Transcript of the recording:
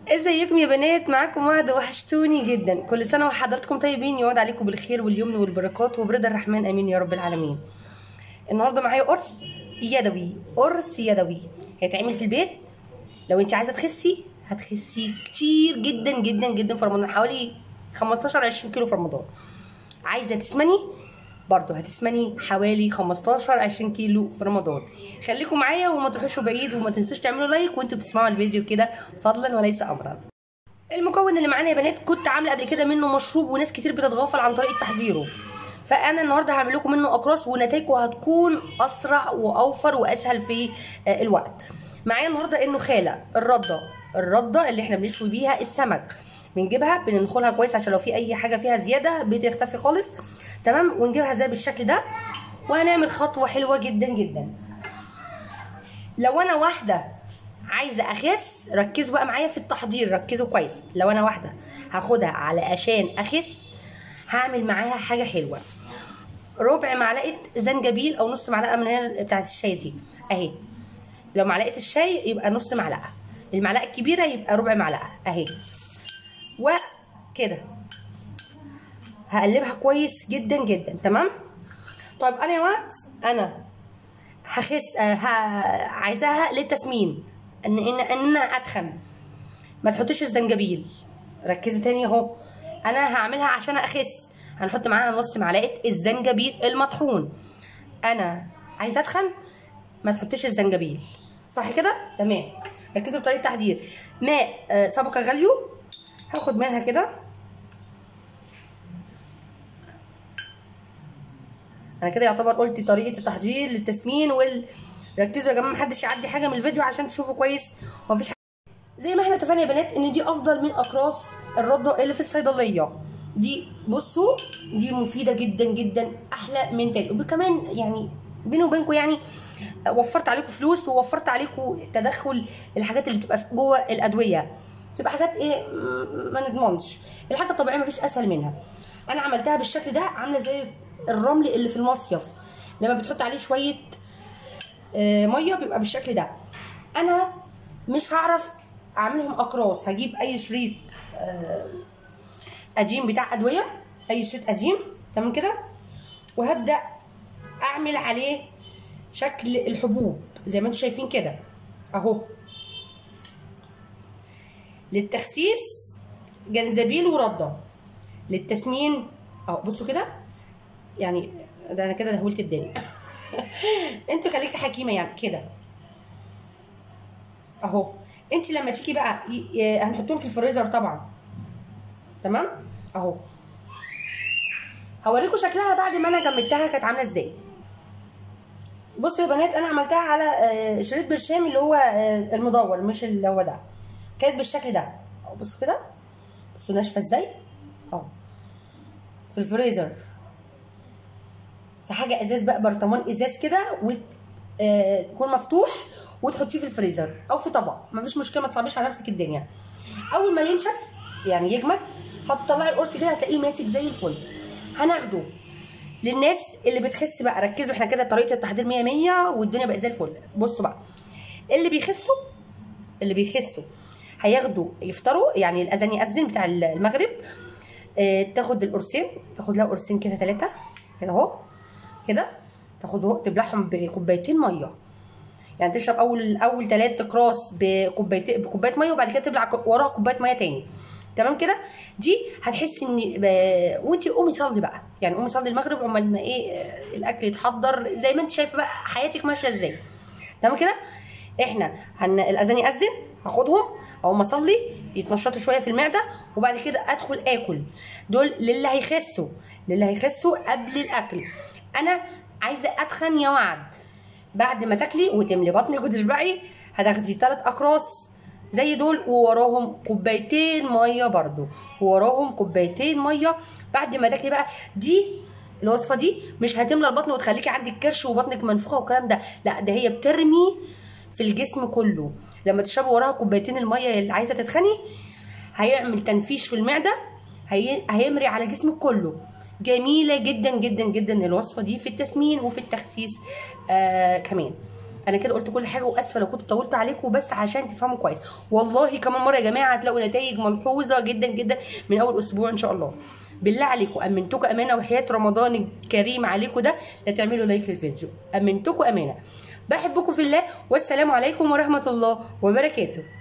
ازيكم يا بنات معاكم وعد وحشتوني جدا كل سنه وحضراتكم طيبين يقعد عليكم بالخير واليمن والبركات وبرضا الرحمن امين يا رب العالمين النهارده معايا قرص يدوي قرص يدوي هيتعمل في البيت لو انت عايزه تخسي هتخسي كتير جدا جدا جدا في رمضان حوالي 15 20 كيلو في رمضان عايزه تسمني برضه هتسمني حوالي 15 20 كيلو في رمضان خليكم معايا وما تروحوش بعيد وما تنسوش تعملوا لايك وانتوا بتسمعوا الفيديو كده فضلا وليس امرا المكون اللي معانا يا بنات كنت عامله قبل كده منه مشروب وناس كتير بتتغافل عن طريقه تحضيره فانا النهارده هعمل لكم منه اقراص ونتائجه هتكون اسرع واوفر واسهل في آه، الوقت معايا النهارده النخاله الرده الرده اللي احنا بنشوي بيها السمك بنجيبها بننخلها كويس عشان لو في اي حاجه فيها زياده بتختفي خالص تمام ونجيبها زي بالشكل ده وهنعمل خطوه حلوه جدا جدا لو انا واحده عايزه اخس ركزوا بقى معايا في التحضير ركزوا كويس لو انا واحده هاخدها علشان اخس هعمل معاها حاجه حلوه ربع معلقه زنجبيل او نص معلقه من هي بتاعت الشاي دي اهي لو معلقه الشاي يبقى نص معلقه المعلقه الكبيره يبقى ربع معلقه اهي وكده هقلبها كويس جدا جدا تمام طيب انا يا وقت انا هخس آه، ه- عايزاها للتسمين ان ان ان انا اتخن ما تحطيش الزنجبيل ركزوا تاني اهو انا هعملها عشان اخس هنحط معاها نص معلقه الزنجبيل المطحون انا عايزه اتخن ما تحطيش الزنجبيل صح كده تمام ركزوا في طريقه التحضير ماء آه، سابقه غليو هاخد منها كده انا كده يعتبر قلت طريقه التحضير للتسمين وال ركزوا يا جماعه محدش يعدي حاجه من الفيديو عشان تشوفوا كويس ومفيش حاجة. زي ما احنا اتفقنا يا بنات ان دي افضل من اقراص الرده اللي في الصيدليه دي بصوا دي مفيده جدا جدا احلى من تاني وكمان يعني بيني وبينكم يعني وفرت عليكم فلوس ووفرت عليكم تدخل الحاجات اللي بتبقى جوه الادويه تبقى حاجات ايه م- ما نضمنش الحاجه الطبيعيه مفيش اسهل منها انا عملتها بالشكل ده عامله زي الرمل اللي في المصيف لما بتحط عليه شويه آه، ميه بيبقى بالشكل ده انا مش هعرف اعملهم اقراص هجيب اي شريط آه، قديم بتاع ادويه اي شريط قديم تمام كده وهبدا اعمل عليه شكل الحبوب زي ما انتم شايفين كده اهو للتخسيس جنزبيل ورده للتسمين اهو بصوا كده يعني ده انا كده دهولت الدنيا انت خليكي حكيمه يعني كده اهو انت لما تيجي بقى ي- ي- هنحطهم في الفريزر طبعا تمام اهو هوريكم شكلها بعد ما انا جمدتها كانت عامله ازاي بصوا يا بنات انا عملتها على آه، شريط برشام اللي هو آه، المدور مش اللي هو ده كانت بالشكل ده اهو بصوا كده بصوا ناشفه ازاي اهو في الفريزر في حاجه ازاز بقى برطمان ازاز كده ويكون مفتوح وتحطيه في الفريزر او في طبق مفيش مشكله ما تصعبيش على نفسك الدنيا اول ما ينشف يعني يجمد هتطلعي القرص كده هتلاقيه ماسك زي الفل هناخده للناس اللي بتخس بقى ركزوا احنا كده طريقه التحضير 100 100 والدنيا بقت زي الفل بصوا بقى اللي بيخسوا اللي بيخسوا هياخدوا يفطروا يعني الاذان ياذن بتاع المغرب اه تاخد القرصين تاخد لها قرصين كده ثلاثه كده اهو كده تاخد تبلعهم بكوبايتين ميه يعني تشرب اول اول ثلاث اقراص بكوبايتين بكوبايه ميه وبعد كده تبلع ك- وراها كوبايه ميه تاني تمام كده دي هتحسي ان ب- وانت قومي صلي بقى يعني قومي صلي المغرب عمال ما ايه آه، الاكل يتحضر زي ما انت شايفه بقى حياتك ماشيه ازاي تمام كده احنا هن... الاذان ياذن هاخدهم اقوم اصلي يتنشطوا شويه في المعده وبعد كده ادخل اكل دول للي هيخسوا للي هيخسوا قبل الاكل انا عايزه اتخن يا وعد بعد ما تاكلي وتملي بطنك وتشبعي هتاخدي ثلاث اقراص زي دول ووراهم كوبايتين ميه برضو ووراهم كوبايتين ميه بعد ما تاكلي بقى دي الوصفه دي مش هتملى البطن وتخليكي عندك كرش وبطنك منفوخه والكلام ده لا ده هي بترمي في الجسم كله لما تشربي وراها كوبايتين الميه اللي عايزه تتخني هيعمل تنفيش في المعده هي... هيمري على جسمك كله جميله جدا جدا جدا الوصفه دي في التسمين وفي التخسيس آه كمان انا كده قلت كل حاجه واسفه لو كنت طولت عليكم بس عشان تفهموا كويس والله كمان مره يا جماعه هتلاقوا نتائج ملحوظه جدا جدا من اول اسبوع ان شاء الله بالله عليكم امنتكم امانه وحياه رمضان الكريم عليكم ده لا تعملوا لايك للفيديو امنتكم امانه بحبكم في الله والسلام عليكم ورحمه الله وبركاته